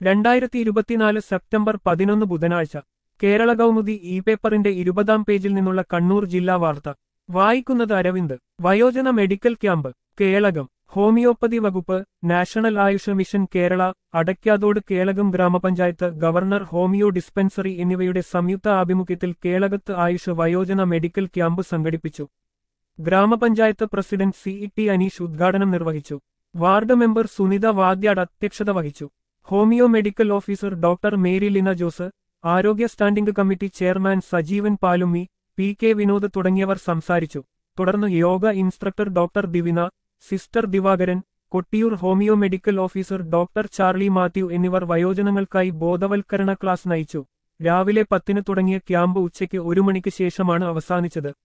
രണ്ടായിരത്തി ഇരുപത്തിനാല് സെപ്റ്റംബർ പതിനൊന്ന് ബുധനാഴ്ച കേരള കൗമുദി ഇ പേപ്പറിന്റെ ഇരുപതാം പേജിൽ നിന്നുള്ള കണ്ണൂർ ജില്ലാ വാർത്ത വായിക്കുന്നത് അരവിന്ദ് വയോജന മെഡിക്കൽ ക്യാമ്പ് കേളകം ഹോമിയോപ്പതി വകുപ്പ് national Ayush mission Kerala Adakkathode Kelakam grama panchayat government homeo dispensary എന്നിവയുടെ സംയുക്ത ആഭിമുഖ്യത്തിൽ കേളകത്ത് ആയുഷ വയോജന മെഡിക്കൽ ക്യാമ്പ് സംഘടിപ്പിച്ചു ഗ്രാമപഞ്ചായത്ത് പ്രസിഡന്റ് സി ടി അനീഷ് ഉദ്ഘാടനം നിർവഹിച്ചു വാർഡ് മെമ്പർ സുനിത വാദ്യാട് അധ്യക്ഷത വഹിച്ചു homoeo medical officer doctor Mary Lina Jose ആരോഗ്യ standing committee chairman Sajeevan Palummi P K Vinod തുടങ്ങിയവർ സംസാരിച്ചു തുടർന്ന് yoga instructor doctor Divina sister Divakaran Kottiyoor homoeo medical officer doctor Charlie Mathew എന്നിവർ വയോജനങ്ങൾക്കായി ബോധവൽക്കരണ ക്ലാസ് നയിച്ചു രാവിലെ പത്തിന് തുടങ്ങിയ ക്യാമ്പ് ഉച്ചയ്ക്ക് ഒരു മണിക്ക് ശേഷമാണ് അവസാനിച്ചത്